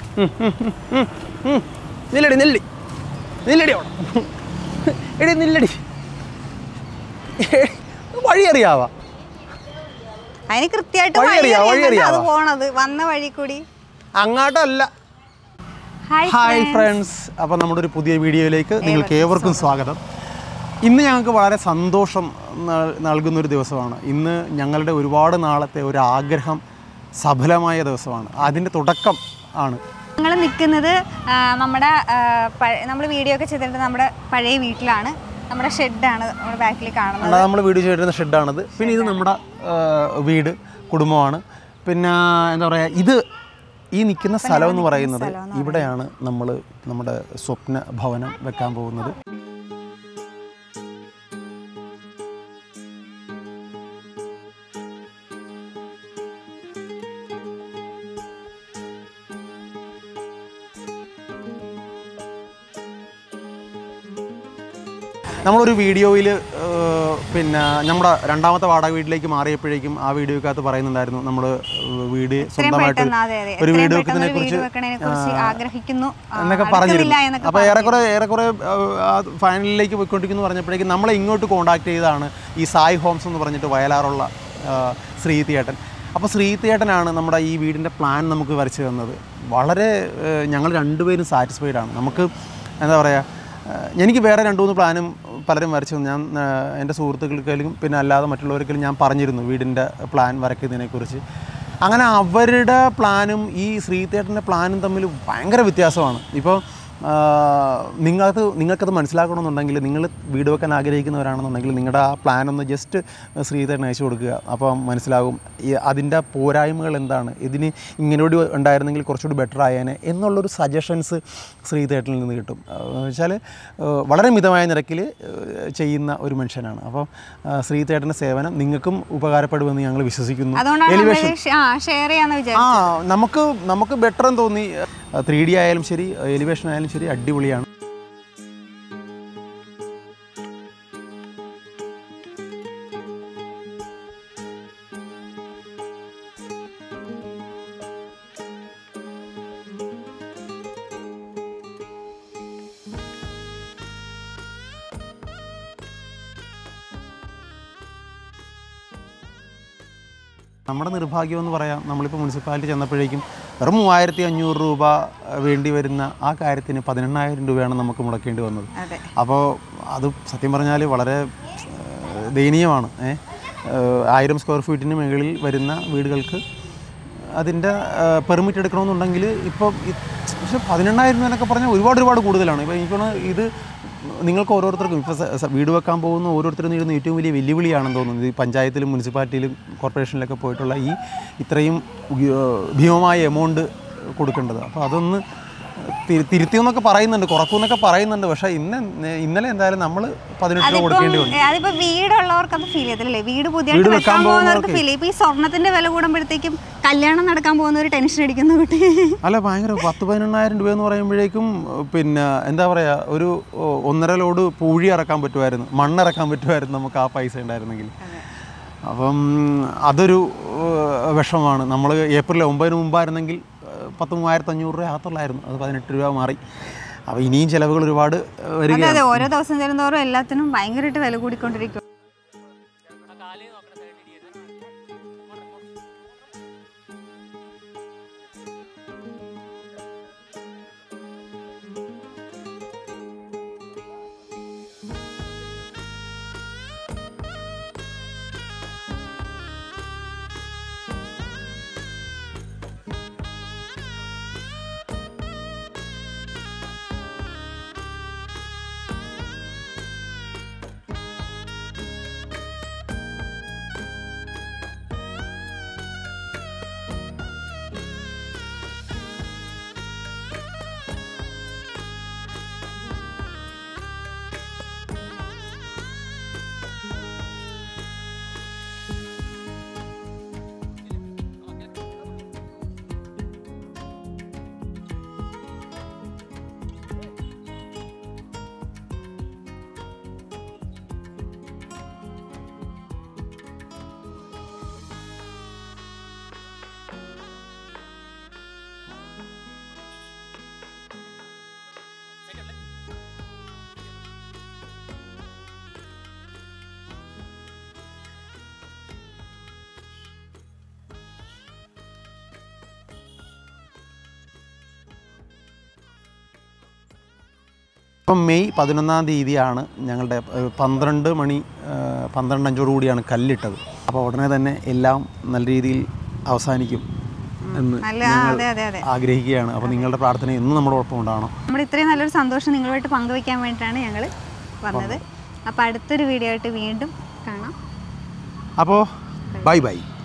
നില്ലടി നില്ലടി നില്ലടി അവിടെ എടി നില്ലടി വഴി അറിയാവാ അതിന് കൃത്യമായിട്ട് വഴി വഴി അറിയാം, വഴി അറിയാം അത് അറിയാവാ. പോണത് വന്ന വഴി കൂടി അങ്ങോട്ടല്ല ഹായ് ഹായ് ഫ്രണ്ട്സ് അപ്പോൾ നമ്മുടെ ഒരു പുതിയ വീഡിയോയിലേക്ക് നിങ്ങൾക്ക് ഏവർക്കും സ്വാഗതം ഇന്ന് ഞങ്ങൾക്ക് വളരെ സന്തോഷം നൽ- നൽകുന്ന ഒരു ദിവസമാണ് ഇന്ന് ഞങ്ങളുടെ ഒരുപാട് നാളത്തെ ഒരു ആഗ്രഹം സഫലമായ ദിവസമാണ് അതിൻ്റെ തുടക്കം ആണ് ഞങ്ങൾ നിൽക്കുന്നത് ആ, നമ്മുടെ നമ്മൾ വീഡിയോ ഒക്കെ ചെയ്തിട്ട് നമ്മുടെ പഴയ വീട്ടിലാണ് നമ്മുടെ ഷെഡാണ് നമ്മുടെ ബാക്കിൽ കാണുന്നത് നമ്മൾ വീഡിയോ ചെയ്തിരുന്ന ഷെഡാണത് പിന്നെ ഇത് നമ്മുടെ ആ, വീട് കുടുംബമാണ് പിന്നെ എന്താ പറയുക ഇത് ഈ നിൽക്കുന്ന സ്ഥലം എന്ന് പറയുന്നത് ഇവിടെയാണ് നമ്മൾ നമ്മുടെ സ്വപ്ന ഭവനം വെക്കാൻ പോകുന്നത് നമ്മളൊരു വീഡിയോയിൽ പിന്നെ നമ്മുടെ രണ്ടാമത്തെ വാടക വീട്ടിലേക്ക് മാറിയപ്പോഴേക്കും ആ വീഡിയോക്കകത്ത് പറയുന്നുണ്ടായിരുന്നു നമ്മൾ വീട് സ്വന്തമായിട്ട് പെട്ടെന്ന് അതെ അതെ ഒരു എത്രയും വീട് പെട്ടെന്ന് വെക്കുന്നതിനെ ഒരു വീട് കുറിച്ച് വെക്കണതിനെ കുറിച്ച് ആഗ്രഹിക്കുന്നു ആ, എന്നൊക്കെ അടുക്കുന്നില്ല പറഞ്ഞിരുന്നു എന്നൊക്കെ അപ്പോൾ ഏറെക്കുറെ ഏറെക്കുറെ ഫൈനലിലേക്ക് പോയിക്കൊണ്ടിരിക്കുന്നു പറഞ്ഞപ്പോഴേക്കും നമ്മളെ ഇങ്ങോട്ട് കോൺടാക്ട് ചെയ്തതാണ് ഈ സായി ഹോംസ് എന്ന് പറഞ്ഞിട്ട് വയലാറുള്ള ആ, ശ്രീ തിയേട്ടൻ അപ്പോൾ ശ്രീ തിയേട്ടനാണ് നമ്മുടെ ഈ വീടിൻ്റെ പ്ലാൻ നമുക്ക് വരച്ച് തന്നത് വളരെ ഏഹ്, ഞങ്ങൾ രണ്ടുപേരും സാറ്റിസ്ഫൈഡ് ആണ് നമുക്ക് എന്താ പറയുക ഏഹ്, എനിക്ക് വേറെ രണ്ട് മൂന്ന് പ്ലാനും പലരും വരച്ചു തന്നു. ഞാൻ ഏഹ്, എൻ്റെ സുഹൃത്തുക്കൾക്കും പിന്നെ അല്ലാതെ മറ്റുള്ളവർക്കും ഞാൻ പറഞ്ഞിരുന്നു വീടിൻ്റെ പ്ലാൻ വരയ്ക്കുന്നതിനെക്കുറിച്ച് അങ്ങനെ അവരുടെ പ്ലാനും ഈ ശ്രീതേട്ടൻ്റെ പ്ലാനും തമ്മിൽ ഭയങ്കര വ്യത്യാസമാണ് ഇപ്പോൾ നിങ്ങൾക്ക് നിങ്ങൾക്കത് മനസ്സിലാക്കണമെന്നുണ്ടെങ്കിൽ നിങ്ങൾ വീട് വെക്കാൻ ആഗ്രഹിക്കുന്നവരാണെന്നുണ്ടെങ്കിൽ നിങ്ങളുടെ ആ പ്ലാൻ ഒന്ന് ജസ്റ്റ് ശ്രീതേട്ടന് അയച്ചു കൊടുക്കുക അപ്പോൾ മനസ്സിലാകും ഈ അതിൻ്റെ പോരായ്മകൾ എന്താണ് ഇതിന് ഇങ്ങനെയോട് ഉണ്ടായിരുന്നെങ്കിൽ കുറച്ചുകൂടി ബെറ്റർ ആയേനെ എന്നുള്ളൊരു സജഷൻസ് ശ്രീതേട്ടനിൽ നിന്ന് കിട്ടും വെച്ചാൽ വളരെ മിതമായ നിരക്കിൽ ചെയ്യുന്ന ഒരു മനുഷ്യനാണ് അപ്പോൾ ശ്രീതേട്ടൻ്റെ സേവനം നിങ്ങൾക്കും ഉപകാരപ്പെടുമെന്ന് ഞങ്ങൾ വിശ്വസിക്കുന്നു അതുകൊണ്ടാണ് എലിവേഷൻ നമ്മൾ ആ ഷെയർ ചെയ്യാന്ന് വിചാരിച്ചു ആ നമുക്ക് നമുക്ക് ബെറ്റർ എന്ന് തോന്നി ത്രീ ഡി ആയാലും ശരി എലിവേഷൻ ആയാലും ശരി അടിപൊളിയാണ് നമ്മുടെ നിർഭാഗ്യം എന്ന് പറയാം നമ്മളിപ്പോൾ മുനിസിപ്പാലിറ്റി ചെന്നപ്പോഴേക്കും വെറും മൂവായിരത്തി അഞ്ഞൂറ് രൂപ വേണ്ടി വരുന്ന ആ കാര്യത്തിന് പതിനെണ്ണായിരം രൂപയാണ് നമുക്ക് മുടക്കേണ്ടി വന്നത് അതെ അപ്പോൾ അത് സത്യം പറഞ്ഞാൽ വളരെ ഏഹ്, ദയനീയമാണ് ഏ? ഏഹ്, ആയിരം സ്ക്വയർ ഫീറ്റിന് മുകളിൽ വരുന്ന വീടുകൾക്ക് അതിൻ്റെ പെർമിറ്റ് എടുക്കണമെന്നുണ്ടെങ്കിൽ ഇപ്പം ഈ- പക്ഷെ പതിനെണ്ണായിരം എന്നൊക്കെ പറഞ്ഞാൽ ഒരുപാട് ഒരുപാട് കൂടുതലാണ് ഇപ്പോൾ എനിക്ക് തോന്നുന്നു ഇത് നിങ്ങൾക്ക് ഓരോരുത്തർക്കും ഇപ്പോൾ സ- സ- വീട് വെക്കാൻ പോകുന്ന ഓരോരുത്തരും നേരിടുന്ന ഏറ്റവും വലിയ വെല്ലുവിളിയാണെന്ന് തോന്നുന്നത് ഈ പഞ്ചായത്തിലും മുനിസിപ്പാലിറ്റിയിലും കോർപ്പറേഷനിലൊക്കെ പോയിട്ടുള്ള ഈ ഇത്രയും ഉയ- ഭീമമായ എമൗണ്ട് കൊടുക്കേണ്ടത് അപ്പോൾ അതൊന്ന് തിരു- തിരുത്തിയെന്നൊക്കെ പറയുന്നുണ്ട് കുറക്കുമെന്നൊക്കെ പറയുന്നുണ്ട് പക്ഷേ ഇന്ന് ഇന്നലെ എന്തായാലും നമ്മൾ പതിനെട്ട് രൂപ കൊടുക്കേണ്ടി വന്നു ഏ, അതിപ്പോ വീടുള്ളവർക്ക് അത് ഫീൽ ചെയ്തില്ലേ വീട് പുതിയതായിട്ട് വീട് വെക്കാൻ വെക്കാൻ പോകുന്നവർക്ക് ഫീൽ ഇപ്പൊ ഈ സ്വർണത്തിന്റെ വില കൂടുമ്പോഴത്തേക്കും കല്യാണം നടക്കാൻ പോകുന്ന ഒരു ടെൻഷൻ അടിക്കുന്ന കുട്ടി അല്ല ഭയങ്കര പത്ത് പതിനെണ്ണായിരം രൂപ എന്ന് പറയുമ്പോഴേക്കും പിന്നെ എന്താ പറയുക ഒരു ഓ, ഒന്നര ലോഡ് പൂഴി ഇറക്കാൻ പറ്റുമായിരുന്നു മണ്ണിറക്കാൻ പറ്റുമായിരുന്നു നമുക്ക് ആ പൈസ ഉണ്ടായിരുന്നെങ്കിൽ അപ്പം അതൊരു ഏഹ്, വിഷമമാണ് നമ്മൾ ഏപ്രിൽ ഒമ്പതിന് മുമ്പായിരുന്നെങ്കിൽ ഏഹ്, പത്ത് മൂവായിരത്തി അഞ്ഞൂറ് രൂപ അകത്തുള്ളായിരുന്നു അത് പതിനെട്ട് രൂപ മാറി അപ്പോൾ ഇനിയും ചിലവുകൾ ഒരുപാട് ഏഹ്, അതെ വരികയാണ് അതെ ഓരോ ദിവസം ചെല്ലുന്നതോറും എല്ലാത്തിനും ഭയങ്കരമായിട്ട് വില കൂടിക്കൊണ്ടിരിക്കും ഇപ്പം മെയ് പതിനൊന്നാം തീയതിയാണ് ഞങ്ങളുടെ ഏഹ്, പന്ത്രണ്ട് മണി ഏഹ്, പന്ത്രണ്ട് അഞ്ചോട് കൂടിയാണ് കല്ലിട്ടത് അപ്പോൾ ഉടനെ തന്നെ എല്ലാം നല്ല രീതിയിൽ അവസാനിക്കും എന്ന് നല്ല ആ, അതെ അതെ അതെ ആഗ്രഹിക്കുകയാണ് അപ്പോൾ നിങ്ങളുടെ പ്രാർത്ഥന എന്നും നമ്മുടെ ഒപ്പം ഉണ്ടാവണം നമ്മുടെ ഇത്രയും നല്ലൊരു സന്തോഷം നിങ്ങളുമായിട്ട് പങ്കുവെക്കാൻ വേണ്ടിയിട്ടാണ് ഞങ്ങൾ വന്നത് അപ്പോൾ അടുത്തൊരു വീഡിയോ ആയിട്ട് വീണ്ടും കാണാം അപ്പോൾ ബൈ ബൈ